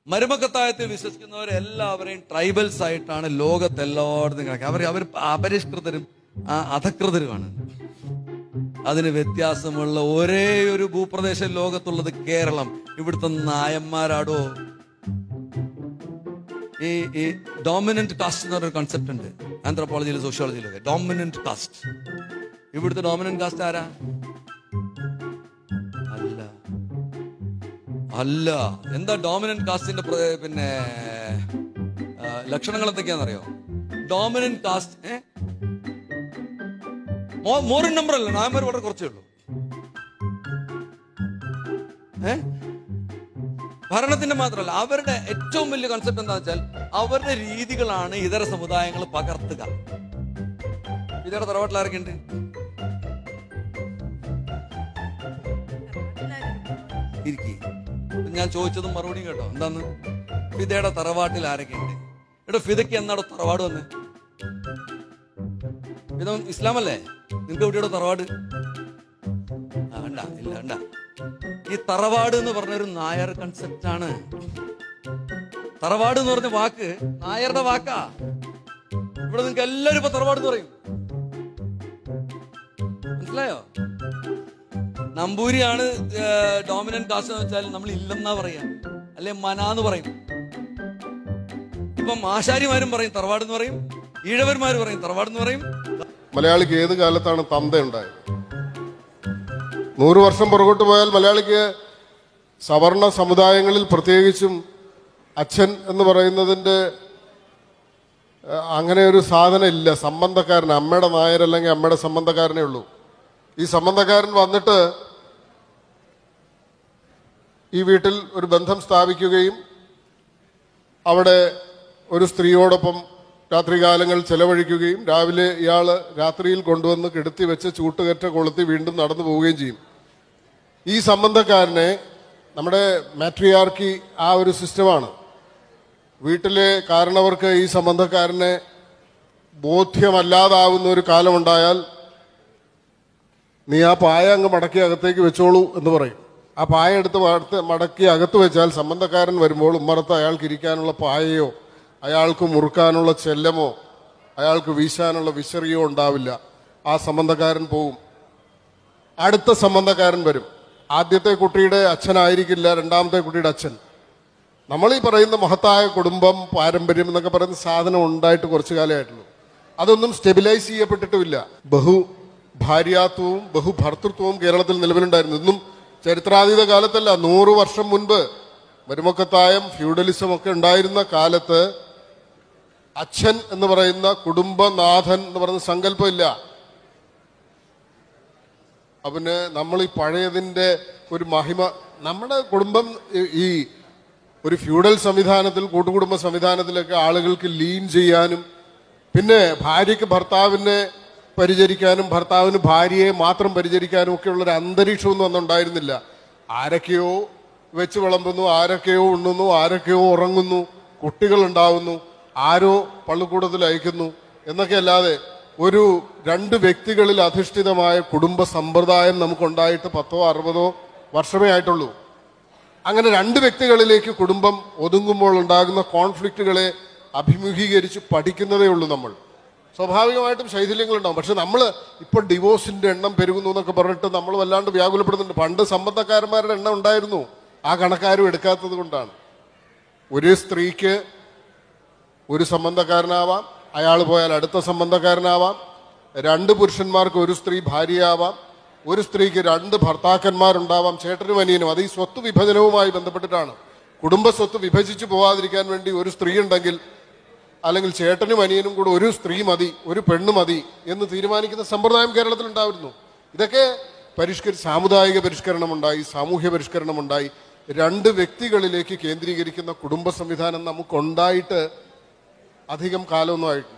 മരുമക്കത്തായത്തിൽ വിശ്വസിക്കുന്നവരെല്ലാവരെയും tribals ആയിട്ടാണ് ലോകത്ത് എല്ലായിടത്തും കിടക്കുക അവർ അവർ അപരിഷ്കൃതരും ആ, അധകൃതരുമാണ് അതിന് വ്യത്യാസമുള്ള ഒരേ ഒരു ഭൂപ്രദേശം ലോകത്തുള്ളത് കേരളം ഇവിടുത്തെ നായന്മാരാടോ ഈ ഈ ഡോമിനന്റ് കാസ്റ്റ് എന്ന് പറഞ്ഞൊരു കൺസെപ്റ്റ് ഉണ്ട് ആന്ത്രോപോളജിയിലും സോഷ്യോളജിയിലൊക്കെ ഡോമിനന്റ് കാസ്റ്റ് ഇവിടുത്തെ ഡോമിനന്റ് കാസ്റ്റ് ആരാ അല്ല അല്ല എന്താ ഡോമിനന്റ് കാസ്റ്റിന്റെ പ്ര- പിന്നെ ആ, ലക്ഷണങ്ങൾ എന്തൊക്കെയാണെന്നറിയോ ഡോമിനന്റ് കാസ്റ്റ് ഏ മോറിൻ നമ്പർ അല്ല നായന്മാർ വളരെ കുറച്ചേ ഉള്ളൂ ഏ ഭരണത്തിന്റെ മാത്രമല്ല അവരുടെ ഏറ്റവും വലിയ കൺസെപ്റ്റ് എന്താ വെച്ചാൽ അവരുടെ രീതികളാണ് ഇതര സമുദായങ്ങൾ പകർത്തുക ഇതര തറവാട്ടിൽ ആരൊക്കെ ഉണ്ട് ഇരിക്കി ഞാൻ ചോദിച്ചതും മറുപടിയും കേട്ടോ എന്താന്ന് ഫിദയുടെ തറവാട്ടിൽ ആരൊക്കെ ഉണ്ട് എടോ ഫിദയ്ക്ക് എന്നാടോ തറവാട് വന്ന് ഫിദ ഇസ്ലാമല്ലേ നിങ്ങൾക്ക് എവിടെയാടോ തറവാട് ആ വേണ്ട ഇല്ല വേണ്ട ഈ തറവാട് എന്ന് പറഞ്ഞൊരു നായർ കൺസെപ്റ്റ് ആണ് തറവാട് എന്ന് പറഞ്ഞ വാക്ക് നായരുടെ വാക്കാ ഇവിടെ നിങ്ങൾക്ക് എല്ലാവരും ഇപ്പൊ തറവാട് എന്ന് പറയും മനസ്സിലായോ നമ്പൂരിയാണ് ഡോമിനന്റ് കാസ്റ്റ് എന്ന് വെച്ചാൽ നമ്മൾ ഇല്ലെന്നാ പറയാ അല്ലെ മനാന്ന് പറയും ഇപ്പം ആശാരിമാരും പറയും തറവാട് എന്ന് പറയും ഈഴവന്മാര് പറയും തറവാട് എന്ന് പറയും മലയാളിക്ക് ഏത് കാലത്താണ് തന്ത ഉണ്ടായത് നൂറ് വർഷം പുറകോട്ട് പോയാൽ മലയാളിക്ക് സവർണ സമുദായങ്ങളിൽ പ്രത്യേകിച്ചും അച്ഛൻ എന്ന് പറയുന്നതിൻ്റെ ഏഹ്, അങ്ങനെ ഒരു സാധനം ഇല്ല സംബന്ധക്കാരൻ അമ്മയുടെ നായരല്ലെങ്കിൽ അമ്മയുടെ സംബന്ധക്കാരനേ ഉള്ളൂ ഈ സംബന്ധക്കാരൻ വന്നിട്ട് ഈ വീട്ടിൽ ഒരു ബന്ധം സ്ഥാപിക്കുകയും അവിടെ ഒരു സ്ത്രീയോടൊപ്പം രാത്രികാലങ്ങൾ ചെലവഴിക്കുകയും രാവിലെ ഇയാൾ രാത്രിയിൽ കൊണ്ടുവന്ന് കിടത്തി വെച്ച് ചൂട്ടുകറ്റ കൊളുത്തി വീണ്ടും നടന്നു പോവുകയും ചെയ്യും ഈ സംബന്ധക്കാരനെ നമ്മുടെ മാട്രിയാർക്കി ആ ഒരു സിസ്റ്റമാണ് വീട്ടിലെ കാരണവർക്ക് ഈ സംബന്ധക്കാരനെ ബോധ്യമല്ലാതാവുന്ന ഒരു കാലമുണ്ടായാൽ നീ ആ പായ അങ്ങ് മടക്കി അകത്തേക്ക് വെച്ചോളൂ എന്ന് പറയും ആ പായ എടുത്ത് മടത്ത് മടക്കി അകത്ത് വെച്ചാൽ സംബന്ധക്കാരൻ വരുമ്പോൾ ഉമ്മറത്ത് അയാൾക്ക് ഇരിക്കാനുള്ള പായയോ അയാൾക്ക് മുറുക്കാനുള്ള ചെല്ലമോ അയാൾക്ക് വീശാനുള്ള വിശറിയോ ഉണ്ടാവില്ല ആ സംബന്ധക്കാരൻ പോവും അടുത്ത സംബന്ധക്കാരൻ വരും ആദ്യത്തെ കുട്ടിയുടെ അച്ഛനായിരിക്കില്ല രണ്ടാമത്തെ കുട്ടിയുടെ അച്ഛൻ നമ്മൾ ഈ പറയുന്ന മഹത്തായ കുടുംബം പാരമ്പര്യം എന്നൊക്കെ പറയുന്ന സാധനം ഉണ്ടായിട്ട് കുറച്ചു കാലമായിട്ടുള്ളൂ അതൊന്നും സ്റ്റെബിലൈസ് ചെയ്യപ്പെട്ടിട്ടുമില്ല ബഹു ഭാര്യാത്വവും ബഹുഭർത്തൃത്വവും കേരളത്തിൽ നിലവിലുണ്ടായിരുന്നു ഇന്നും ചരിത്രാതീത കാലത്തല്ല നൂറ് വർഷം മുൻപ് മരുമക്കത്തായം ഫ്യൂഡലിസം ഒക്കെ ഉണ്ടായിരുന്ന കാലത്ത് അച്ഛൻ എന്ന് പറയുന്ന കുടുംബനാഥൻ എന്ന് പറയുന്ന സങ്കല്പമില്ല അവന് നമ്മൾ ഈ പഴയതിന്റെ ഒരു മഹിമ നമ്മുടെ കുടുംബം ഈ- ഈ ഒരു ഫ്യൂഡൽ സംവിധാനത്തിൽ കൂട്ടുകുടുംബ സംവിധാനത്തിലൊക്കെ ആളുകൾക്ക് ലീൻ ചെയ്യാനും പിന്നെ ഭാര്യയ്ക്ക് ഭർത്താവിനെ പരിചരിക്കാനും ഭർത്താവിന് ഭാര്യയെ മാത്രം പരിചരിക്കാനും ഒക്കെ ഉള്ള ഒരു അന്തരീക്ഷമൊന്നും അന്നുണ്ടായിരുന്നില്ല ആരൊക്കെയോ വെച്ച് വിളമ്പുന്നു ആരൊക്കെയോ ഉണ്ണുന്നു ആരൊക്കെയോ ഉറങ്ങുന്നു കുട്ടികൾ ഉണ്ടാവുന്നു ആരോ പള്ളിക്കൂടത്തിൽ അയക്കുന്നു എന്നൊക്കെ അല്ലാതെ ഒരു രണ്ട് വ്യക്തികളിൽ അധിഷ്ഠിതമായ കുടുംബ സമ്പ്രദായം നമുക്കുണ്ടായിട്ട് പത്തോ അറുപതോ വർഷമേ ആയിട്ടുള്ളൂ അങ്ങനെ രണ്ട് വ്യക്തികളിലേക്ക് കുടുംബം ഒതുങ്ങുമ്പോൾ ഉണ്ടാകുന്ന കോൺഫ്ലിക്റ്റുകളെ അഭിമുഖീകരിച്ച് പഠിക്കുന്നതേ ഉള്ളൂ നമ്മൾ സ്വാഭാവികമായിട്ടും ശൈഥില്യങ്ങളുണ്ടാവും പക്ഷെ നമ്മൾ ഇപ്പോൾ ഡിവോഴ്സിന്റെ എണ്ണം പെരുകുന്നു എന്നൊക്കെ പറഞ്ഞിട്ട് നമ്മൾ വല്ലാണ്ട് വ്യാകുലപ്പെടുന്നുണ്ട് പണ്ട് സമ്പന്നക്കാരന്മാരുടെ എണ്ണം ഉണ്ടായിരുന്നു ആ കണക്കാരും എടുക്കാത്തത് കൊണ്ടാണ് ഒരു സ്ത്രീക്ക് ഒരു സംബന്ധക്കാരനാവാം അയാൾ പോയാൽ അടുത്ത സംബന്ധക്കാരനാവാം രണ്ട് പുരുഷന്മാർക്ക് ഒരു സ്ത്രീ ഭാര്യയാവാം ഒരു സ്ത്രീക്ക് രണ്ട് ഭർത്താക്കന്മാരുണ്ടാവാം ചേട്ടനും അനിയനും അത് ഈ സ്വത്ത് വിഭജനവുമായി ബന്ധപ്പെട്ടിട്ടാണ് കുടുംബ സ്വത്ത് വിഭജിച്ചു പോവാതിരിക്കാൻ വേണ്ടി ഒരു സ്ത്രീ ഉണ്ടെങ്കിൽ അല്ലെങ്കിൽ ചേട്ടനും അനിയനും കൂടെ ഒരു സ്ത്രീ മതി ഒരു പെണ്ണ് മതി എന്ന് തീരുമാനിക്കുന്ന സമ്പ്രദായം കേരളത്തിൽ ഉണ്ടായിരുന്നു ഇതൊക്കെ പരിഷ്കരി സാമുദായിക പരിഷ്കരണമുണ്ടായി സാമൂഹ്യ പരിഷ്കരണമുണ്ടായി രണ്ട് വ്യക്തികളിലേക്ക് കേന്ദ്രീകരിക്കുന്ന കുടുംബ സംവിധാനം നമുക്കുണ്ടായിട്ട് അധികം കാലമൊന്നും ആയിട്ടില്ല